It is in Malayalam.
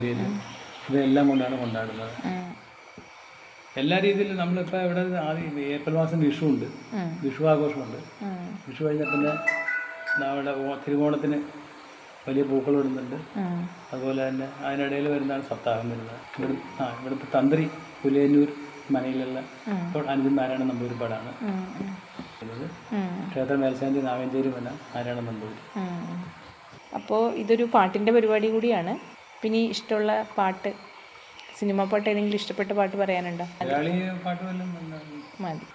ഇത് ഇതെല്ലാം കൊണ്ടാണ് കൊണ്ടാടുന്നത് ഉം. എല്ലാ രീതിയിലും നമ്മളിപ്പോൾ ഇവിടെ ആദ്യം ഏപ്രിൽ മാസം വിഷു ഉണ്ട് ഉം. വിഷു ആഘോഷമുണ്ട് ഉം. വിഷു കഴിഞ്ഞാൽ പിന്നെ നമ്മുടെ ഓ- തിരുവോണത്തിന് വലിയ പൂക്കൾ ഇടുന്നുണ്ട് ഉം. അതുപോലെ തന്നെ അതിനിടയിൽ വരുന്നതാണ് സപ്താഹം വരുന്നത് ഇവിടെ ആ ഇവിടുത്തെ തന്ത്രി പുലിയന്നൂർ മനയിലുള്ള അനുജൻ നാരായണ നമ്പൂരിപ്പാടാണ് ഉം. ഉം. ഉള്ളത് ഉം. ക്ഷേത്ര മേൽശാന്തി നാഗഞ്ചേരി മന നാരായണ നമ്പൂരി ഉം. അപ്പോൾ ഇതൊരു പാട്ടിൻ്റെ പരിപാടി കൂടിയാണ് പിന്നെ ഈ ഇഷ്ടമുള്ള പാട്ട് സിനിമ പാട്ട് ഏതെങ്കിലും ഇഷ്ടപ്പെട്ട പാട്ട് പറയാനുണ്ടോ മലയാളി പാട്ട് വല്ലതും മതി